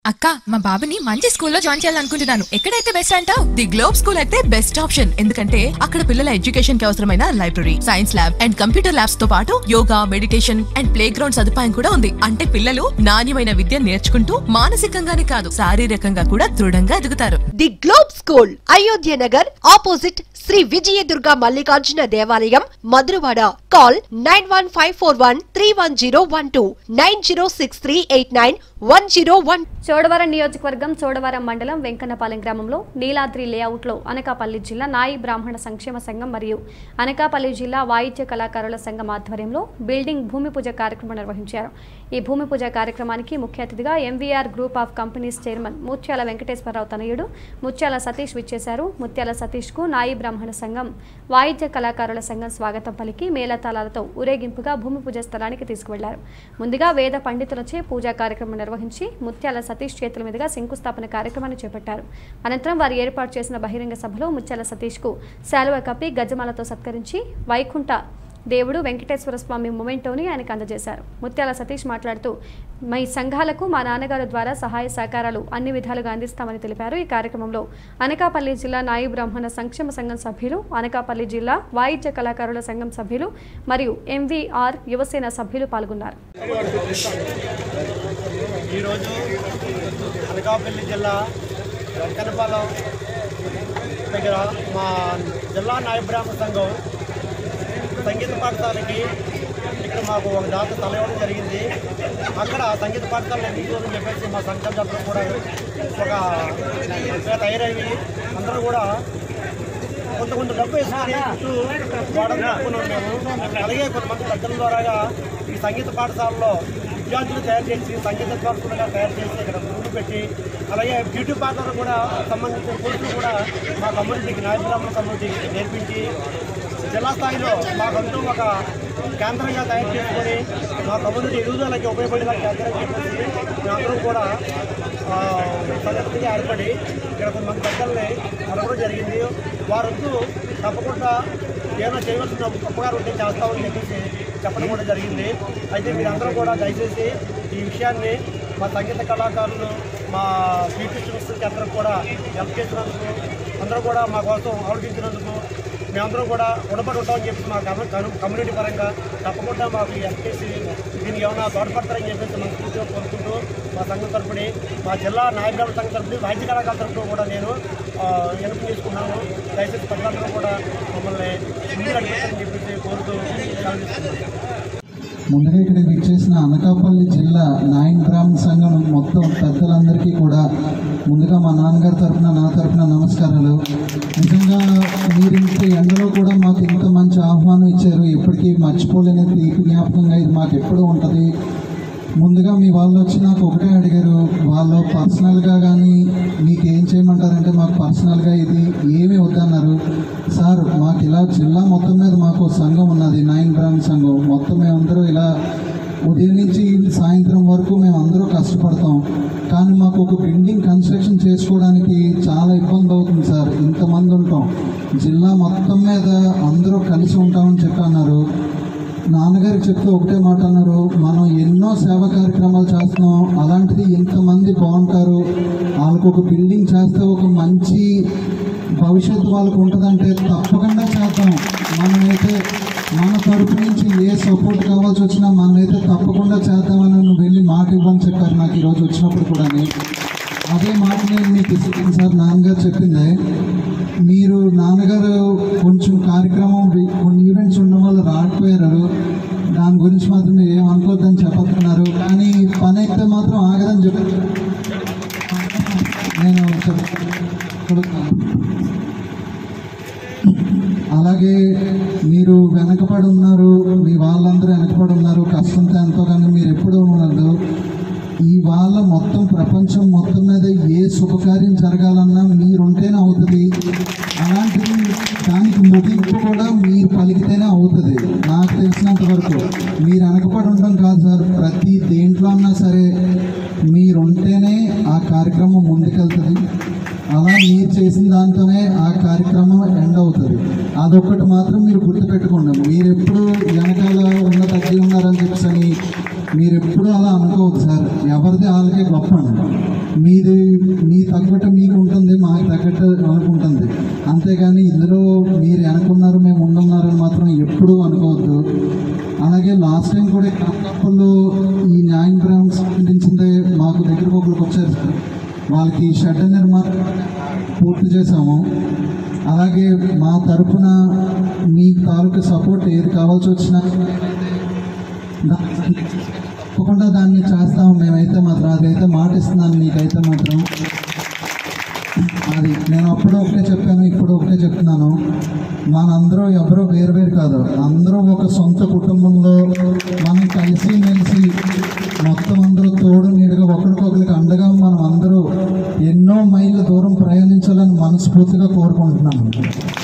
అక్క మా బాబుని మంచి స్కూల్లో జాయిన్ చేయాలనుకుంటున్నాను ఎక్కడైతే బెస్ట్ అంటావు ది గ్లోబ్ స్కూల్ అయితే బెస్ట్ ఆప్షన్ ఎందుకంటే అక్కడ పిల్లల ఎడ్యుకేషన్ కి అవసరమైన library science lab and computer labs తో పాటు yoga meditation and play ground సదుపాయం కూడా ఉంది అంటే పిల్లలు నాణ్యమైన విద్య నేర్చుకుంటూ మానసికంగానే కాదు శారీరకంగా కూడా దృఢంగా ఎదుగుతారు the globe school Ayodhya Nagar opposite Shri Vijayadurga Mallikarjuna దేవాలయం Madhurawada call nine one five four one three one zero one two nine zero six three eight nine one zero one Chodavaram నియోజకవర్గం చోడవరం మండలం వెంకన్నపాలెం గ్రామంలో నీలాద్రి లేఅవుట్లో అనకాపల్లి జిల్లా నాయి బ్రాహ్మణ సంక్షేమ సంఘం మరియు అనకాపల్లి జిల్లా వాయిద్య కళాకారుల సంఘం ఆధ్వర్యంలో బిల్డింగ్ భూమి పూజ కార్యక్రమం నిర్వహించారు ఈ భూమి పూజ కార్యక్రమానికి ముఖ్య అతిథిగా MVR group of companies chairman Mutyala Venkateswararao తనయుడు ముత్యాల సతీష్ విచ్చేశారు ముత్యాల సతీష్కు నాయి బ్రాహ్మణ సంఘం వాయిద్య కళాకారుల సంఘం స్వాగతం పలికి మేళతాళాలతో ఊరేగింపుగా భూమి పూజ స్థలానికి తీసుకువెళ్లారు ముందుగా వేద పండితులచే పూజా కార్యక్రమం నిర్వహించి ముత్యాల సతీష్ చేతుల మీదుగా శంకుస్థాపన కార్యక్రమాన్ని చేపట్టారు అనంతరం వారు ఏర్పాటు చేసిన బహిరంగ సభలో ముత్యాల సతీష్కు శాలువ కప్పి గజమాలతో సత్కరించి వైకుంఠ దేవుడు వెంకటేశ్వర స్వామి మొమెంటోని ఆయనకు అందజేశారు ముత్యాల సతీష్ మాట్లాడుతూ మీ సంఘాలకు మా నాన్నగారు ద్వారా సహాయ సహకారాలు అన్ని విధాలుగా అందిస్తామని తెలిపారు ఈ కార్యక్రమంలో అనకాపల్లి జిల్లా నాయి బ్రాహ్మణ సంక్షేమ సంఘం సభ్యులు అనకాపల్లి జిల్లా వాయిద్య కళాకారుల సంఘం సభ్యులు మరియు ఎంవీఆర్ యువసేన సభ్యులు పాల్గొన్నారు ఈరోజు అనకాపల్లి జిల్లా వెంకనపాలెం దగ్గర మా జిల్లా నాయబ్రాహ్మణ సంఘం సంగీత పాఠశాలకి ఇక్కడ మాకు ఒక దాత తల ఇవ్వడం జరిగింది అక్కడ సంగీత పాఠశాల ఎందుకు చెప్పేసి మా సంఘ సభ్యులు కూడా ఒక తయారయ్యి అందరూ కూడా కొంత కొంత డబ్బు వేసుకొని చుట్టూ గోడలు కట్టుకున్నాం మేము అలాగే కొంతమంది పెద్దల ద్వారాగా ఈ సంగీత పాఠశాలలో విద్యార్థులు తయారు చేసి సంగీత పాఠశాలగా తయారు చేసి ఇక్కడ ముందు పెట్టి అలాగే బ్యూటీ పార్లర్ కూడా సంబంధించిన కోర్సులు కూడా మా కమ్యూనిటీకి నాయకురామ కమ్యూనిటీకి నేర్పించి జిల్లా స్థాయిలో మాకంటూ ఒక కేంద్రంగా తయారు చేసుకొని మా కమ్యూనిటీ ఎదుగుదలకి ఉపయోగపడేలా కేంద్రం చెప్పేసి మేమందరం కూడా ఆ, సంగతికి ఏర్పడి ఇక్కడ కొంతమంది పెద్దల్ని అడగడం జరిగింది వారంతూ తప్పకుండా ఏమైనా చేయవలసిన గొప్పగా ఉంటే చేస్తామని చెప్పేసి చెప్పడం కూడా జరిగింది అయితే మీరందరూ కూడా దయచేసి ఈ విషయాన్ని మా సంగీత కళాకారులు మా బ్యూటీ స్టూడెంట్స్కి అందరూ కూడా హెల్ప్ చేసినందుకు అందరూ కూడా మా కోసం ఆలోచించినందుకు మేమందరం కూడా రుణపడి ఉంటామని చెప్పి మా కమ్యూ- కమ్యూ- కమ్యూనిటీ పరంగా తప్పకుండా మాకు హెల్ప్ చేసి దీనికి ఏమైనా తోడ్పడతారని చెప్పేసి మనం పూర్తిగా కోరుకుంటూ మా సంఘం తరపుని మా జిల్లా నాయకుల సంఘం తరపుని వైద్య కళాకారుల తరపున కూడా నేను ఎనుపు తీసుకున్నాను దయచేసి ప్రజలందరూ కూడా మమ్మల్ని ముందు నడిపిస్తారని చెప్పేసి కోరుతూ సెలవు తీసుకుంటున్నాను. ముందుగా ఇక్కడికి విచ్చేసిన అనకాపల్లి జిల్లా నాయన్ బ్రాహ్మణ సంఘం మొత్తం పెద్దలందరికీ కూడా ముందుగా మా నాన్నగారి తరఫున నా తరఫున నమస్కారాలు నిజంగా మీరు ఇంత ఎండలో కూడా మాకు ఇంత మంచి ఆహ్వానం ఇచ్చారు ఎప్పటికీ మర్చిపోలేని తీపి జ్ఞాపకంగా ఇది మాకు ఎప్పుడూ ఉంటుంది ముందుగా మీ వాళ్ళు వచ్చి నాకు ఒకటే అడిగారు వాళ్ళు పర్సనల్గా కానీ మీకు ఏం చేయమంటారంటే మాకు పర్సనల్గా ఇది ఏమీ వద్దన్నారు సార్ మాకు ఇలా జిల్లా మొత్తం మీద మాకు ఒక సంఘం ఉన్నది నైన్ బ్రాహ్మణ సంఘం మొత్తం మేమందరూ ఇలా ఉదయం నుంచి సాయంత్రం వరకు మేము అందరూ కష్టపడతాం కానీ మాకు ఒక బిల్డింగ్ కన్స్ట్రక్షన్ చేసుకోవడానికి చాలా ఇబ్బంది అవుతుంది సార్ ఇంతమంది ఉంటాం జిల్లా మొత్తం మీద అందరూ కలిసి ఉంటామని చెప్పి అన్నారు నాన్నగారికి చెప్తే ఒకటే మాట అన్నారు మనం ఎన్నో సేవా కార్యక్రమాలు చేస్తున్నాం అలాంటిది ఇంతమంది బాగుంటారు వాళ్ళకు ఒక బిల్డింగ్ చేస్తే ఒక మంచి భవిష్యత్తు వాళ్ళకు ఉంటుందంటే తప్పకుండా చేద్దాం మనమైతే మన తరపు నుంచి ఏ సపోర్ట్ కావాల్సి వచ్చినా మనమైతే తప్పకుండా చేద్దామని నువ్వు వెళ్ళి మాట ఇవ్వని చెప్పారు నాకు ఈరోజు వచ్చినప్పుడు కూడా అదే మాట నేను మీకు ఇస్తున్నాను సార్ నాన్నగారు చెప్పిందే మీరు నాన్నగారు కొంచెం కార్యక్రమం వి- కొన్ని ఈవెంట్స్ ఉండడం వల్ల రాకపోయారు దాని గురించి మాత్రం మీరు ఏం అనుకోవద్దని చెప్పతున్నారు కానీ పని అయితే మాత్రం ఆగదని చెప్పి నేను చెప్తాను అలాగే మీరు వెనకపడి ఉన్నారు మీ వాళ్ళందరూ వెనకపడి ఉన్నారు కష్టంతో ఎంతో కానీ మీరు ఎప్పుడూ ఉన్నారు ఈ వాళ్ళ మొత్తం ప్రపంచం మొత్తం మీద ఏ శుభకార్యం జరగాలన్నా మీరుంటేనే అవుతుంది అలాంటిది దానికి ముగింపు కూడా మీరు పలికితేనే అవుతుంది నాకు తెలిసినంత వరకు మీరు వెనకపడి ఉండడం కాదు సార్ ప్రతి దేంట్లో అన్నా సరే మీరుంటేనే ఆ కార్యక్రమం ముందుకెళ్తుంది అలా మీరు చేసిన దాంతోనే ఆ కార్యక్రమం ఎండ్ అవుతుంది అదొక్కటి మాత్రం మీరు గుర్తుపెట్టుకోండి మీరు ఎప్పుడు వెనకాల ఉన్న తగ్గి ఉన్నారని చెప్పని మీరు ఎప్పుడు అలా అనుకోవద్దు సార్ ఎవరిది వాళ్ళకే గొప్ప అండి మీది మీ తగ్గట్టు మీకు ఉంటుంది మాకు తగ్గట్టు అనుకుంటుంది అంతేగాని ఇందులో మీరు వెనకున్నారు మేము ముందున్నారని మాత్రం ఎప్పుడూ అనుకోవద్దు అలాగే లాస్ట్ టైం కూడా కప్పుల్లో ఈ న్యాయం గ్రామం సంబంధించిందే మాకు దగ్గరకు ఒకరికి వచ్చారు సార్ వాళ్ళకి షెడ్ నిర్మాణం పూర్తి చేశాము అలాగే మా తరపున మీ తాలూకు సపోర్ట్ ఏది కావాల్సి వచ్చినా దాన్ని తప్పకుండా దాన్ని చేస్తాము మేమైతే మాత్రం అదైతే మాట ఇస్తున్నాను నీకైతే మాత్రం అది నేను అప్పుడు ఒకటే చెప్పాను ఇప్పుడు ఒకటే చెప్తున్నాను మనందరూ ఎవరో వేరు వేరు కాదు అందరూ ఒక సొంత కుటుంబంలో మనం కలిసి మెలిసి మొత్తం అందరూ తోడు నీడుగా ఒకరికొకరికి అండగా మనం అందరూ ఎన్నో మైళ్ళ దూరం ప్రయాణించాలని మనస్ఫూర్తిగా కోరుకుంటున్నాను